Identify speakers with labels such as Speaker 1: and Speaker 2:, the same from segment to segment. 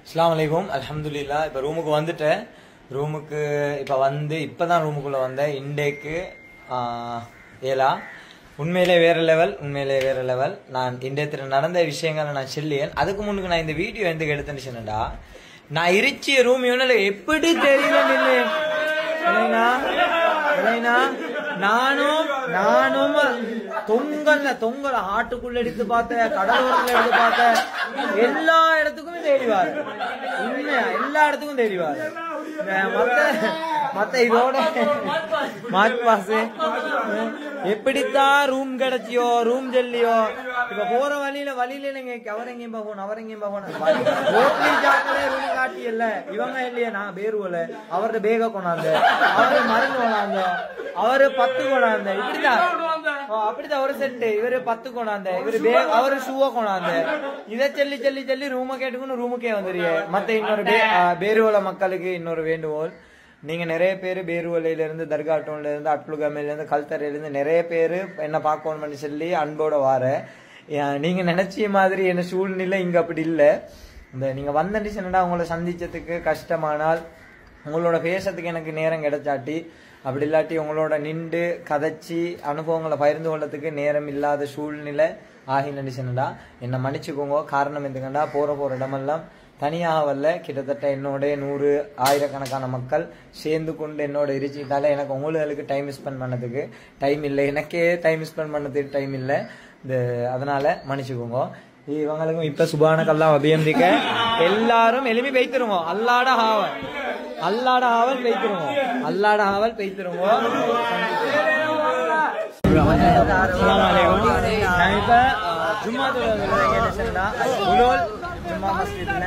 Speaker 1: அஸ்லாம் வலைக்கும் அல்ஹம்துலில்லா இப்போ ரூமுக்கு வந்துட்டேன் ரூமுக்கு இப்போ வந்து இப்போ தான் ரூமுக்குள்ளே வந்தேன் இண்டேக்கு ஏலா உண்மையிலே வேற லெவல் உண்மையிலே வேற லெவல் நான் இன்றையத்தில் நடந்த விஷயங்களை நான் சொல்லியேன் அதுக்கு முன்னுக்கு நான் இந்த வீடியோ எந்த எடுத்தேன்னு சொன்னேன்டா நான் இருச்சிய ரூம் இவனில் எப்படி தெரியல நில்லு இல்லைனா இல்லைனா நானும் நானும் தொங்கல்ல தொங்கல ஆட்டுக்குள்ள எடுத்து பார்த்தேன் கடலோரத்துல எடுத்து பார்த்தேன் எல்லா இடத்துக்குமே தேடிவாரு உண்மையா எல்லா இடத்துக்கும் தேடிவாரு இந்த மத்த மத்த இதோட மார்க் பாஸ் எப்படித்தான் ரூம் கிடைச்சியோ ரூம் ஜல்லியோ இப்ப போற வழியில வழியில நீங்க அவர் எங்கேயும் போகணும் அவர் எங்கேயும் போகணும் ரோட்லி ஜாக்கிரதை ரூம் காட்டி இல்ல இவங்க இல்லையே நான் பேருவல அவர்கிட்ட பேக கொண்டாந்து அவரு மருந்து கொண்டாந்து அவரு பத்து கொண்டாந்து இப்படிதான் ஓ, அப்படிதான் ஒரு செட்டு இவரு பத்து கொண்டாந்து இவரு பே அவரு ஷூவை கொண்டாந்து இதை சொல்லி சொல்லி சொல்லி ரூமை கேட்டுக்கணும் ரூமுக்கே வந்துருங்க மத்த இன்னொரு பே பேருவல மக்களுக்கு இன்னொரு வேண்டுகோள் நீங்க நிறைய பேர் பேருவலையில இருந்து தர்கா டவுன்ல இருந்து அட்லுகமையில இருந்து கல்தரையில இருந்து நிறைய பேர் என்ன பார்க்கணும்னு சொல்லி அன்போட வார ஏன் நீங்க நினைச்ச மாதிரி என்ன சூழ்நிலை இங்க அப்படி இல்ல இந்த நீங்க வந்தண்டி சொன்னா உங்களை சந்திச்சதுக்கு கஷ்டமானால் உங்களோட பேசுறதுக்கு எனக்கு நேரம் கிடைச்சாட்டி அப்படி இல்லாட்டி உங்களோட நின்று கதைச்சி அனுபவங்களை பகிர்ந்து கொள்ளத்துக்கு நேரம் இல்லாத சூழ்நிலை ஆகி நடிச்சனடா என்னை மன்னிச்சுக்கோங்க காரணம் எதுக்கண்டா போற போற இடமெல்லாம் தனியாக வரல கிட்டத்தட்ட என்னோட நூறு ஆயிரக்கணக்கான மக்கள் சேர்ந்து கொண்டு என்னோட இருச்சிட்டால எனக்கு உங்களுக்கு டைம் ஸ்பெண்ட் பண்ணதுக்கு டைம் இல்லை எனக்கே டைம் ஸ்பெண்ட் பண்ணதுக்கு டைம் இல்லை இந்த அதனால மன்னிச்சுக்கோங்க இவங்களுக்கும் இப்ப சுபானக்கெல்லாம் அபியந்திக்க எல்லாரும் எளிமை வைத்திருவோம் அல்லாட ஹாவல் அல்லாட ஹாவல் வைத்திருவோம் அல்லாட ஹாவல் வைத்திருவோம் நான் இப்ப அஹ், ஜும்மா தொழுவா உலோல் ஜும்மா மஸ்ஜித்ல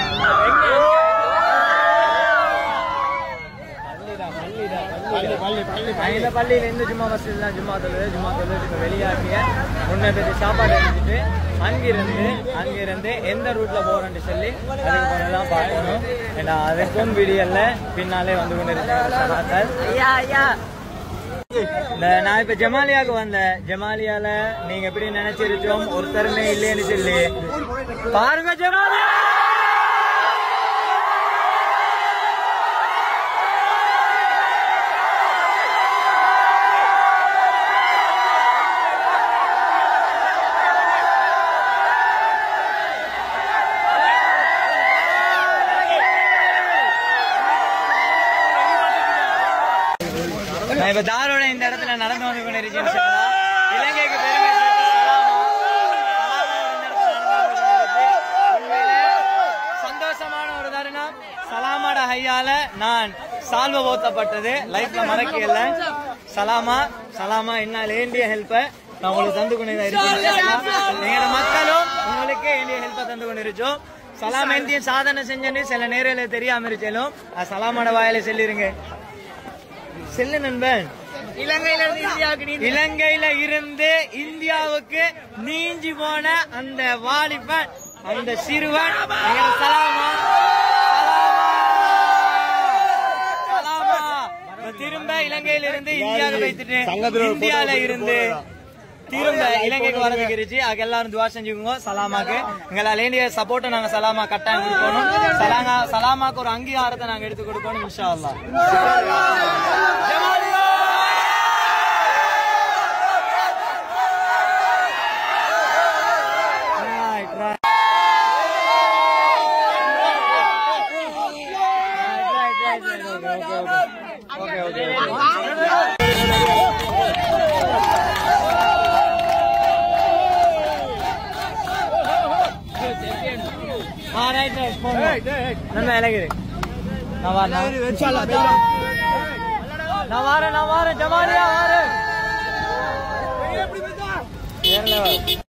Speaker 1: நான் இந்த பள்ளியில இருந்து ஜும்மா மஸ்ஜித்ல ஜும்மா தொழுது ஜும்மா தொழுது இப்ப வெளியாகிய முன்ன போய் சாப்பாடு எடுத்துட்டு அங்கிருந்து அங்கிருந்து எந்த ரூட்ல போறோம்னு சொல்லி அதுக்கு போனதான் பார்க்கணும் ஏன்னா அதுக்கும் வீடியோல பின்னாலே வந்து கொண்டு இருக்கிறார்கள் இந்த நான் இப்ப ஜமாலியாக்கு வந்தேன் ஜமாலியால நீங்க எப்படி நினைச்சிருச்சோம் ஒருத்தருமே இல்லைன்னு சொல்லி பாருங்க ஜமாலியா நான் இப்ப தாரோட இந்த இடத்துல நடந்து வந்து கொண்டிருக்கேன் இலங்கைக்கு பெருமை சேர்த்து சலாமா. சலாமா இந்த இடத்துல நடந்து வந்து கொண்டிருக்கு. உண்மையிலே சந்தோஷமான ஒரு தருணம் சலாமாட ஹையால நான் சால்வ ஓத்தப்பட்டது லைஃப்ல மறக்கல சலாமா சலாமா என்ன வேண்டிய ஹெல்ப்ப நான் உங்களுக்கு தந்து கொண்டு தான் இருக்கேன் எங்களோட மக்களும் உங்களுக்கு வேண்டிய ஹெல்ப்பை தந்து கொண்டு இருக்கோம் சலாம் எந்திய சாதனை செஞ்சேன்னு சில நேரில் தெரியாம இருச்சாலும் அது சலாமாட வாயில சொல்லிருங்க செல்லு நண்பன் இலங்கையில இருந்து இந்தியாவுக்கு இலங்கையில இருந்து இந்தியாவுக்கு நீஞ்சி போன அந்த வாலிபன் அந்த சிறுவன் எங்க சலாமா சலாமா சலாமா இப்ப திரும்ப இலங்கையில இருந்து இந்தியாவுக்கு வைத்துட்டு இந்தியால இருந்து திரும்ப இலங்கைக்கு வரதுக்கு இருந்துச்சு அதுக்கு எல்லாரும் துவா செஞ்சுக்கோங்க சலாமாக்கு எங்களால் வேண்டிய சப்போர்ட்டை நாங்க சலாமா கட்டாயம் கொடுக்கணும் சலாமா சலாமாக்கு ஒரு அங்கீகாரத்தை நாங்க எடுத்து கொடுக்கணும் இன்ஷா அல்லாஹ் Jamalia! Right, right. Right, right, right, right. Okay, okay, okay. Okay, okay, Ah, right, right. Phone, phone. ನನ್ನ ಎಲೆಗಿರಿ நான் வரேன் நான் வரேன் நான் வரேன் ஜமாலியா வரேன்